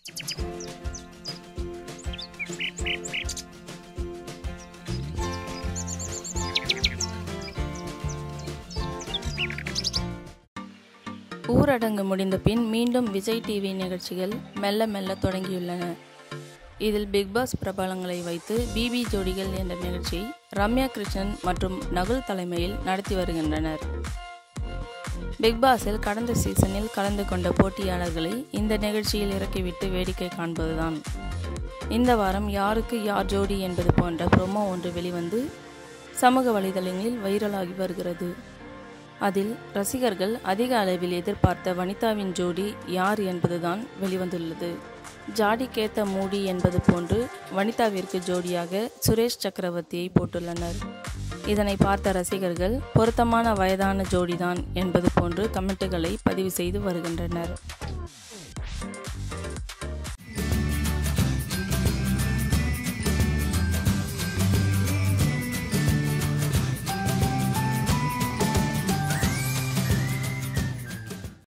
ஊரடங்கு முடிந்த பின் மீண்டும் விஜய் டிவி நிகழ்ச்சிகள் மெல்ல மெல்ல தொடங்கியுள்ளன இதில் பிக்பாஸ் பிரபலங்களை வைத்து பிபி ஜோடிகள் என்ற நிகழ்ச்சியை ரம்யா கிருஷ்ணன் மற்றும் நகுல் தலைமையில் நடத்தி வருகின்றனர் பிக்பாஸில் கடந்த சீசனில் கலந்து கொண்ட போட்டியாளர்களை இந்த நிகழ்ச்சியில் இறக்கிவிட்டு வேடிக்கை காண்பதுதான் இந்த வாரம் யாருக்கு யார் ஜோடி என்பது போன்ற ப்ரோமோ ஒன்று வெளிவந்து சமூக வலைதளங்களில் வைரலாகி வருகிறது அதில் ரசிகர்கள் அதிக அளவில் எதிர்பார்த்த வனிதாவின் ஜோடி யார் என்பதுதான் வெளிவந்துள்ளது ஜாடிக்கேத்த மூடி என்பது போன்று வனிதாவிற்கு ஜோடியாக சுரேஷ் சக்கரவர்த்தியை போட்டுள்ளனர் இதனை பார்த்த ரசிகர்கள் பொருத்தமான வயதான ஜோடிதான் என்பது போன்று கமெண்ட்டுகளை பதிவு செய்து வருகின்றனர்